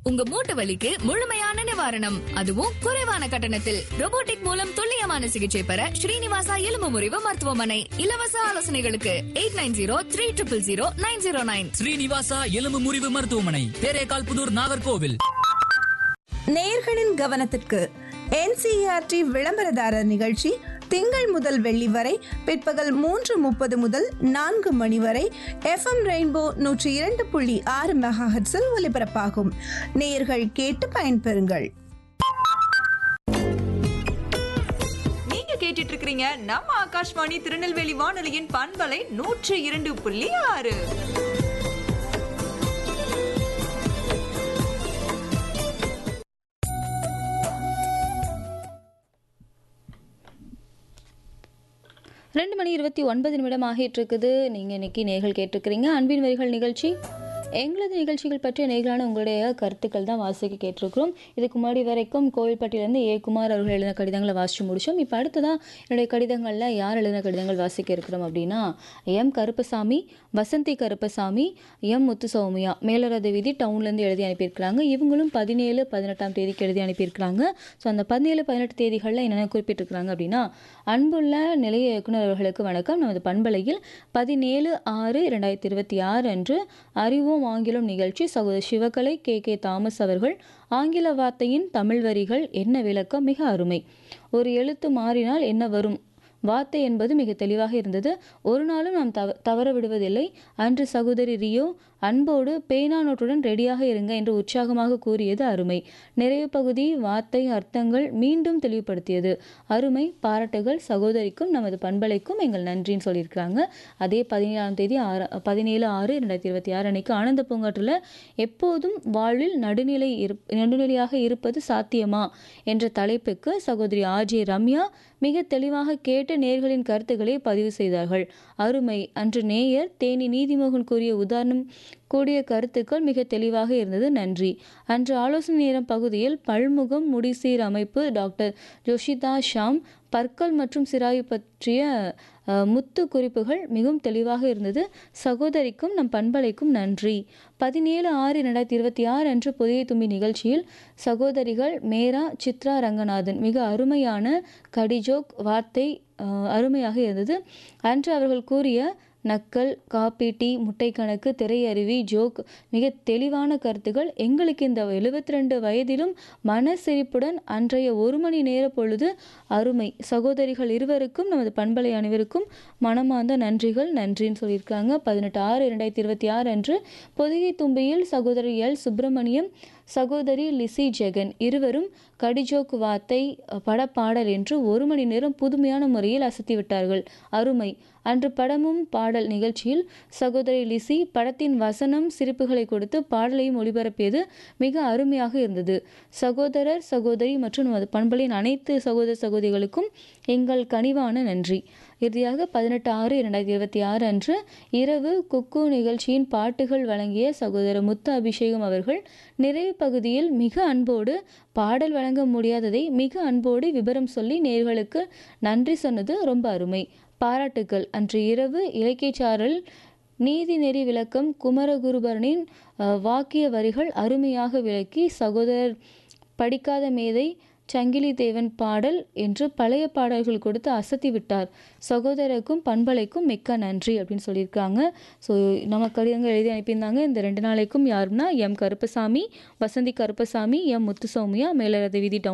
உங்க மூட்டு வலிக்கு முழுமையான நிவாரணம் அதுவும் குறைவான கட்டணத்தில் robotic மூலம் துல்லியமான சிகிச்சை பெற ஸ்ரீனிவாசா எலும்பு முறிவு மருத்துவமனை இலவச ஆலோசனைகளுக்கு eight nine zero three triple zero nine zero nine Srinivasa எலும்பு முறிவு மருத்துவமனை தேரேகால் புதூர் நாகர்கோவில் நேயர்களின் கவனத்திற்கு என்சிஆர்டி விளம்பரதாரர் நிகழ்ச்சி திங்கள் முதல் வெள்ளி வரை பிற்பகல் மூன்று முப்பது முதல் நான்கு மணி வரை எஃப்எம் ரெயின்போ நூற்றி இரண்டு புள்ளி ஆறு மெகாஹெட்ஸில் ஒலிபரப்பாகும் நேயர்கள் கேட்டு பயன்பெறுங்கள் நீங்க கேட்டுட்டு இருக்கிறீங்க நம்ம ஆகாஷ்வாணி திருநெல்வேலி வானொலியின் பண்பலை நூற்று இரண்டு புள்ளி ஆறு ரெண்டு மணி இருபத்தி ஒன்பது நிமிடம் ஆகிட்டு இருக்குது நீங்கள் இன்னைக்கு நேர்கள் கேட்டிருக்கிறீங்க அன்பின் வரிகள் நிகழ்ச்சி எங்களது நிகழ்ச்சிகள் பற்றிய நேர்களான உங்களுடைய கருத்துக்கள் தான் வாசிக்க கேட்டிருக்கிறோம் இதுக்கு முன்னாடி வரைக்கும் கோவில்பட்டியிலேருந்து ஏ குமார் அவர்கள் எழுதின கடிதங்களை வாசித்து முடித்தோம் இப்போ அடுத்ததான் என்னுடைய கடிதங்களில் யார் எழுதின கடிதங்கள் வாசிக்க இருக்கிறோம் அப்படின்னா எம் கருப்பசாமி வசந்தி கருப்பசாமி எம் முத்து சௌமியா மேலரத வீதி டவுன்லேருந்து எழுதி அனுப்பியிருக்கிறாங்க இவங்களும் பதினேழு பதினெட்டாம் தேதிக்கு எழுதி அனுப்பியிருக்கிறாங்க ஸோ அந்த பதினேழு பதினெட்டு தேதிகளில் என்னென்ன குறிப்பிட்டிருக்கிறாங்க அப்படின்னா அன்புள்ள நிலைய இயக்குனர் அவர்களுக்கு வணக்கம் நமது பண்பலையில் பதினேழு ஆறு ரெண்டாயிரத்தி இருபத்தி ஆறு அன்று அறிவோம் ஆங்கிலம் நிகழ்ச்சி சகோதரர் சிவகலை கே கே தாமஸ் அவர்கள் ஆங்கில வார்த்தையின் தமிழ் வரிகள் என்ன விளக்கம் மிக அருமை ஒரு எழுத்து மாறினால் என்ன வரும் வார்த்தை என்பது மிக தெளிவாக இருந்தது ஒரு நாளும் நாம் தவ தவற விடுவதில்லை அன்று சகோதரி ரியோ அன்போடு பேனா நோட்டுடன் ரெடியாக இருங்க என்று உற்சாகமாக கூறியது அருமை நிறைவு பகுதி வார்த்தை அர்த்தங்கள் மீண்டும் தெளிவுபடுத்தியது அருமை பாராட்டுகள் சகோதரிக்கும் நமது பண்பலைக்கும் எங்கள் நன்றின்னு சொல்லியிருக்கிறாங்க அதே பதினேழாம் தேதி ஆறு பதினேழு ஆறு ரெண்டாயிரத்தி இருபத்தி ஆறு அன்னைக்கு ஆனந்த பூங்காற்றில் எப்போதும் வாழ்வில் நடுநிலை இரு நடுநிலையாக இருப்பது சாத்தியமா என்ற தலைப்புக்கு சகோதரி ஆர்ஜே ரம்யா மிக தெளிவாக கேட்டு நேர்களின் கருத்துக்களை பதிவு செய்தார்கள் அருமை அன்று நேயர் தேனி நீதிமோகன் கூறிய உதாரணம் கூடிய கருத்துக்கள் மிக தெளிவாக இருந்தது நன்றி அன்று ஆலோசனை நேரம் பகுதியில் பல்முகம் முடிசீர் அமைப்பு டாக்டர் ஜோஷிதா ஷாம் பற்கள் மற்றும் சிராயு பற்றிய அஹ், முத்து குறிப்புகள் மிகவும் தெளிவாக இருந்தது சகோதரிக்கும் நம் பண்பலைக்கும் நன்றி பதினேழு ஆறு ரெண்டாயிரத்தி இருபத்தி ஆறு அன்று புதிய தும்பி நிகழ்ச்சியில் சகோதரிகள் மேரா சித்ரா ரங்கநாதன் மிக அருமையான கடிஜோக் வார்த்தை அஹ், அருமையாக இருந்தது அன்று அவர்கள் கூறிய நக்கல் காப்பி டீ முட்டை கணக்கு திரையருவி ஜோக் மிக தெளிவான கருத்துகள் எங்களுக்கு இந்த எழுபத்தி ரெண்டு வயதிலும் மன சிரிப்புடன் அன்றைய ஒரு மணி நேர பொழுது அருமை சகோதரிகள் இருவருக்கும் நமது பண்பலை அனைவருக்கும் மனமார்ந்த நன்றிகள் நன்றின்னு சொல்லியிருக்காங்க பதினெட்டு ஆறு இரண்டாயிரத்தி இருபத்தி ஆறு அன்று பொதிகை தும்பியில் சகோதரி எல் சுப்பிரமணியம் சகோதரி லிசி ஜெகன் இருவரும் கடிஜோக் வார்த்தை படப்பாடல் என்று ஒரு மணி நேரம் புதுமையான முறையில் அசத்தி விட்டார்கள் அருமை அன்று படமும் பாடல் நிகழ்ச்சியில் சகோதரி லிசி படத்தின் வசனம் சிரிப்புகளை கொடுத்து பாடலையும் ஒளிபரப்பியது மிக அருமையாக இருந்தது சகோதரர் சகோதரி மற்றும் நமது பண்பலின் அனைத்து சகோதர சகோதரிகளுக்கும் எங்கள் கனிவான நன்றி இறுதியாக பதினெட்டு ஆறு இரண்டாயிரத்தி இருபத்தி ஆறு அன்று இரவு குக்கு நிகழ்ச்சியின் பாட்டுகள் வழங்கிய சகோதரர் முத்து அபிஷேகம் அவர்கள் நிறைவு பகுதியில் மிக அன்போடு பாடல் வழங்க முடியாததை மிக அன்போடு விபரம் சொல்லி நேர்களுக்கு நன்றி சொன்னது ரொம்ப அருமை பாராட்டுக்கள் அன்று இரவு இலக்கியச்சாரல் நீதிநெறி விளக்கம் குமரகுருபரனின் அஹ், வாக்கிய வரிகள் அருமையாக விளக்கி சகோதரர் படிக்காத மேதை சங்கிலி தேவன் பாடல் என்று பழைய பாடல்கள் கொடுத்து அசத்தி விட்டார் சகோதரருக்கும் பண்பலைக்கும் மிக்க நன்றி அப்படின்னு சொல்லியிருக்காங்க ஸோ நம்ம கடிதங்கள் எழுதி அனுப்பியிருந்தாங்க இந்த ரெண்டு நாளைக்கும் யாருன்னா எம் கருப்பசாமி வசந்தி கருப்பசாமி எம் முத்துசௌமியா மேலரத வீதி டவுன்